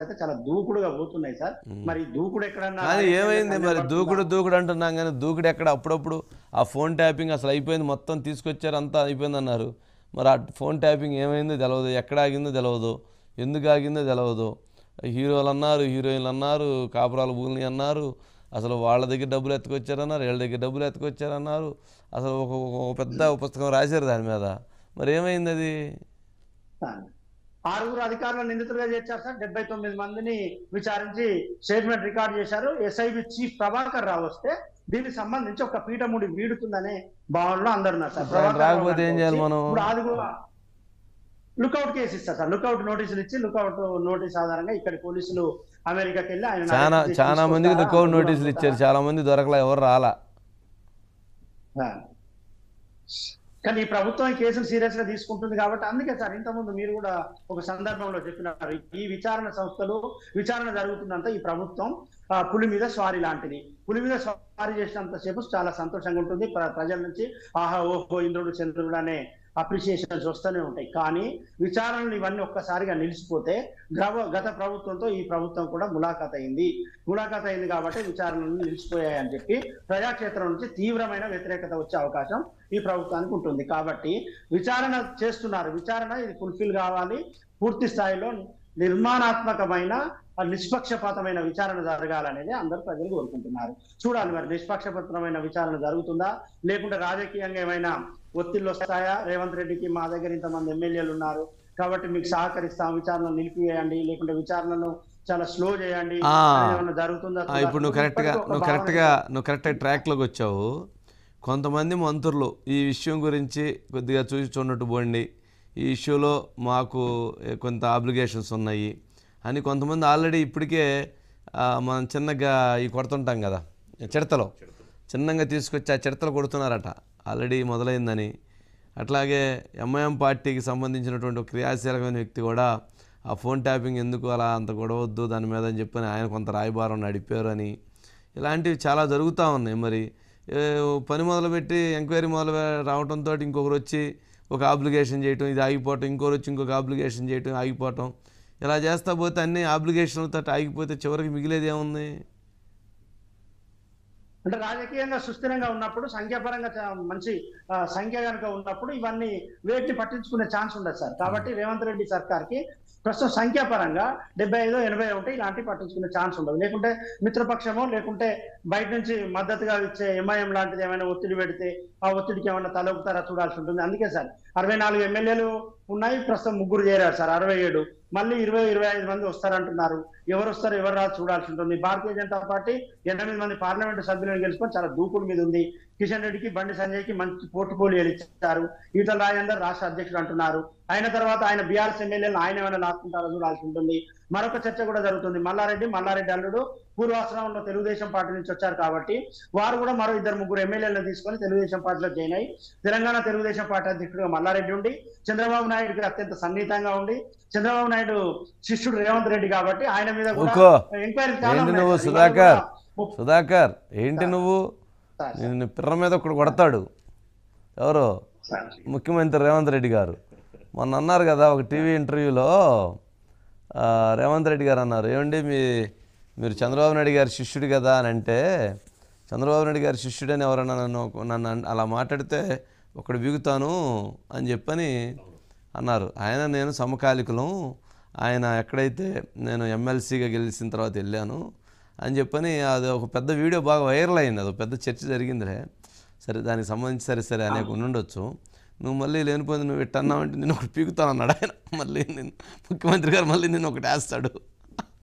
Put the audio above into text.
అయితే చాలా దూకుడుగా పోతున్నాయి సార్ మరి దూకుడు ఎక్కడన్నా కానీ రాజకీయంగా ఏమైంది మరి కనబడుతుందా? దూకుడు దూకుడు అంటున్నాం కానీ దూకుడు ఎక్కడ అప్పుడప్పుడు ఆ ఫోన్ ట్యాపింగ్ అసలు అయిపోయింది మొత్తం తీసుకొచ్చారు అంతా అయిపోయింది అన్నారు మరి ఆ ఫోన్ ట్యాపింగ్ ఏమైందో తెలియదు ఎక్కడ ఆగిందో తెలియదు ఎందుకు ఆగిందో తెలియదు హీరోలు అన్నారు హీరోయిన్లు అన్నారు కాపురాలు భూములు అన్నారు అసలు వాళ్ళ దగ్గర డబ్బులు ఎత్తుకొచ్చారన్నారు వీళ్ళ దగ్గర డబ్బులు ఎత్తుకొచ్చారన్నారు అసలు ఒక ఒక పెద్ద పుస్తకం రాశారు దాని మీద మరి ఏమైంది అది ఆరుగురు అధికారులను నిందితులుగా చేర్చారు సార్ డెబ్బై తొమ్మిది మందిని విచారించి స్టేట్మెంట్ రికార్డ్ చేశారు ఎస్ఐబి చీఫ్ ప్రభాకర్ రావు వస్తే దీనికి సంబంధించి ఒక పీఠముడి వీడుతుందనే భావనలో అందరు ఉన్నారు సార్ ఇప్పుడు ఆయన ప్రభాకర్ రావు రాకపోతే ఏం గారికి చేయాలి వచ్చి మనం? ఇప్పుడు ఆరుగురు లుకౌట్ కేసు ఇస్తారు సార్ లుకౌట్ నోటీసులు ఇచ్చి లుకౌట్ నోటీస్ ఆధారంగా ఇక్కడ పోలీసులు అమెరికాకి వెళ్ళి ఆయన చాలా arrest చేసి చాలా మందికి తీసుకొస్తారా? రికవర్ అందులో నోటీసులు ఇచ్చారు చాలా మంది దొరకలే ఎవరు రాలా ఆ. కానీ ఈ ప్రభుత్వం ఈ కేసులు సీరియస్ గా తీసుకుంటుంది కాబట్టి అందుకే సార్ ఇంతకుముందు మీరు కూడా ఒక సందర్భంలో చెప్పినారు ఈ విచారణ సంస్థలు విచారణ జరుగుతున్నంత ఈ ప్రభుత్వం ఆ, పులి మీద స్వారీ లాంటిది పులి మీద స్వారీ చేసినంత సేపు చాలా సంతోషంగా ఉంటుంది ప్ర- ప్రజల నుంచి ఆహా ఓహో ఇంద్రుడు చంద్రుడు అనే అప్రిషియేషన్స్ వస్తూనే ఉంటాయి కానీ విచారణలు ఇవన్నీ ఒక్కసారిగా నిలిచిపోతే గవ- గత ప్రభుత్వంతో ఈ ప్రభుత్వం కూడా ములాఖాత్ అయింది ములాఖాత్ అయింది కాబట్టి విచారణలు నిలిచిపోయాయని చెప్పి ప్రజాక్షేత్రం నుంచి తీవ్రమైన వ్యతిరేకత వచ్చే అవకాశం ఈ ప్రభుత్వానికి ఉంటుంది కాబట్టి విచారణ చేస్తున్నారు విచారణ ఇది ఫుల్ఫిల్ కావాలి పూర్తి స్థాయిలో నిర్మాణాత్మకమైన ఆ నిష్పక్షపాతమైన విచారణ జరగాలనేది అందరూ ప్రజలు కోరుకుంటున్నారు చూడాలి మరి నిష్పక్షపాతమైన విచారణ జరుగుతుందా లేకుంటే రాజకీయంగా ఏమైనా ఒత్తిళ్ళు వస్తాయా రేవంత్ రెడ్డికి మా దగ్గర ఇంతమంది ఎమ్మెల్యేలు ఉన్నారు కాబట్టి మీకు సహకరిస్తాం విచారణ నిలిపివేయండి లేకుంటే విచారణను చాలా స్లో చేయండి ఆ. అనేది ఏమైనా జరుగుతుందా ఆ, ఇప్పుడు నువ్వు కరెక్ట్గా ఇప్పటికీ ఒక నువ్వు భావన కరెక్ట్గా నువ్వు కరెక్ట్గా ట్రాక్లోకి వచ్చావు కొంతమంది మంత్రులు ఈ విషయం గురించి కొద్దిగా చూసి చూడనట్టు పోండి ఈ ఇష్యూలో మాకు ఏ, కొంత ఆబ్లిగేషన్స్ ఉన్నాయి అని కొంతమంది ఆల్రెడీ ఇప్పటికే ఆ, మనం చిన్నగా ఈ కొడుతుంటాం కదా చిడతలో చిన్నగా తీసుకొచ్చి ఆ చిడతలు కొడుతున్నారట ఆల్రెడీ మొదలైందని అట్లాగే ఎంఐఎం పార్టీకి సంబంధించినటువంటి ఒక క్రియాశీలకమైన వ్యక్తి కూడా ఆ ఫోన్ ట్యాపింగ్ ఎందుకు అలా అంత గొడవద్దు దాని మీద అని చెప్పని ఆయన కొంత రాయబారం నడిపారు అని ఇలాంటివి చాలా జరుగుతూ ఉన్నాయి మరి ఏ, పని మొదలుపెట్టి ఎంక్వైరీ మొదలు పె- రావడంతో ఇంకొకరు వచ్చి ఒక అప్లికేషన్ చేయటం ఇది ఆగిపోవటం ఇంకొకరు వచ్చి ఇంకొక అప్లికేషన్ చేయటం ఆగిపోవటం ఇలా చేస్తా పోతే అన్ని అప్లికేషన్లతో ఆగిపోతే చివరికి మిగిలేది ఏముంది అంటే రాజకీయంగా సుస్థిరంగా ఉన్నప్పుడు సంఖ్యాపరంగా చా- మంచి ఆ, సంఖ్య కనుక ఉన్నప్పుడు ఇవన్నీ వేటిని పట్టించుకునే ఛాన్స్ ఉండదు సార్ కాబట్టి రేవంత్ రెడ్డి సర్కార్ కి ప్రస్తుతం సంఖ్యాపరంగా డెబ్బై ఐదు ఎనభై ఉంటే ఇలాంటివి పట్టించుకునే ఛాన్స్ ఉండదు లేకుంటే మిత్రపక్షమో లేకుంటే బయట నుంచి మద్దతుగా ఇచ్చే ఎంఐఎం లాంటిది ఏమైనా ఒత్తిడి పెడితే ఆ ఒత్తిడికి ఏమైనా తలొక్కుతారా చూడాల్సి ఉంటుంది అందుకే సార్ అరవై నాలుగు ఎమ్మెల్యేలు ఉన్నాయి ప్రస్తుతం ముగ్గురు చేరారు సార్ అరవై ఏడు మళ్ళీ ఇరవై ఇరవై ఐదు మంది వస్తారంటున్నారు ఎవరు వస్తారు ఎవరు రాదు చూడాల్సి ఉంటుంది భారతీయ జనతా పార్టీ ఎనిమిది మంది పార్లమెంటు సభ్యులను గెలుచుకొని చాలా దూకుడు మీద ఉంది కిషన్ రెడ్డికి బండి సంజయ్కి మంచి పోర్టుపోలియోలు ఇచ్చారు ఈటల రాజేందర్ రాష్ట్ర అధ్యక్షుడు అంటున్నారు అయిన తర్వాత ఆయన బీఆర్ఎస్ ఎమ్మెల్యేలను ఆయన ఏమైనా లాక్కుంటారో చూడాల్సి ఉంటుంది మరొక చర్చ కూడా జరుగుతుంది మల్లారెడ్డి మల్లారెడ్డి అల్లుడు పూర్వాశ్రమంలో తెలుగుదేశం పార్టీ నుంచి వచ్చారు కాబట్టి వారు కూడా మరో ఇద్దరు ముగ్గురు ఎమ్మెల్యేలను తీసుకొని తెలుగుదేశం పార్టీలో జాయిన్ అయ్యి తెలంగాణ తెలుగుదేశం పార్టీ అధ్యక్షుడుగా మల్లారెడ్డి ఉండి చంద్రబాబు నాయుడుకి అత్యంత సన్నిహితంగా ఉండి చంద్రబాబు నాయుడు శిష్యుడు రేవంత్ రెడ్డి కాబట్టి ఆయన మీద కూడా ఊకో. ఎంక్వైరీ చాలా ఏంటి ఉన్నాయి నువ్వు సార్. ఇవాళ సుధాకర్ కూడా ముప్పై- సుధాకర్ ఏంటి నువ్వు సార్, నిన్ను పిర్ర మీద ఒకడు కొడతాడు ఎవరు సార్. ముఖ్యమంత్రి రేవంత్ రెడ్డి గారు మొన్న అన్నారు కదా ఒక టీవీ ఇంటర్వ్యూలో ఆ, రేవంత్ రెడ్డి గారు అన్నారు ఏమండి మీ మీరు చంద్రబాబు నాయుడు గారి శిష్యుడు కదా అని అంటే చంద్రబాబు నాయుడు గారి శిష్యుడని ఎవరైనా నన్ను నన్ను అన్- అలా మాట్లాడితే ఒకడు బిగుతాను అని చెప్పని అన్నారు ఆయన నేను సమకాలికులం ఆయన ఎక్కడైతే నేను ఎమ్మెల్సీగా గెలిచిన తర్వాత వెళ్ళాను అని చెప్పని అది ఒక పెద్ద వీడియో బాగా వైరల్ అయింది అది ఒక పెద్ద చర్చ జరిగిందిలే సరే దానికి సంబంధించి సరే సరే అనేక ఉండుండొచ్చు నువ్వు మళ్ళీ లేనిపోయింది నువ్వు ఇట్ట అన్నావంటే నేను ఒకటి పీకుతాను అన్నాడు ఆయన మళ్ళీ నేను ముఖ్యమంత్రి గారు మళ్ళీ నేను ఒకటి వేస్తాడు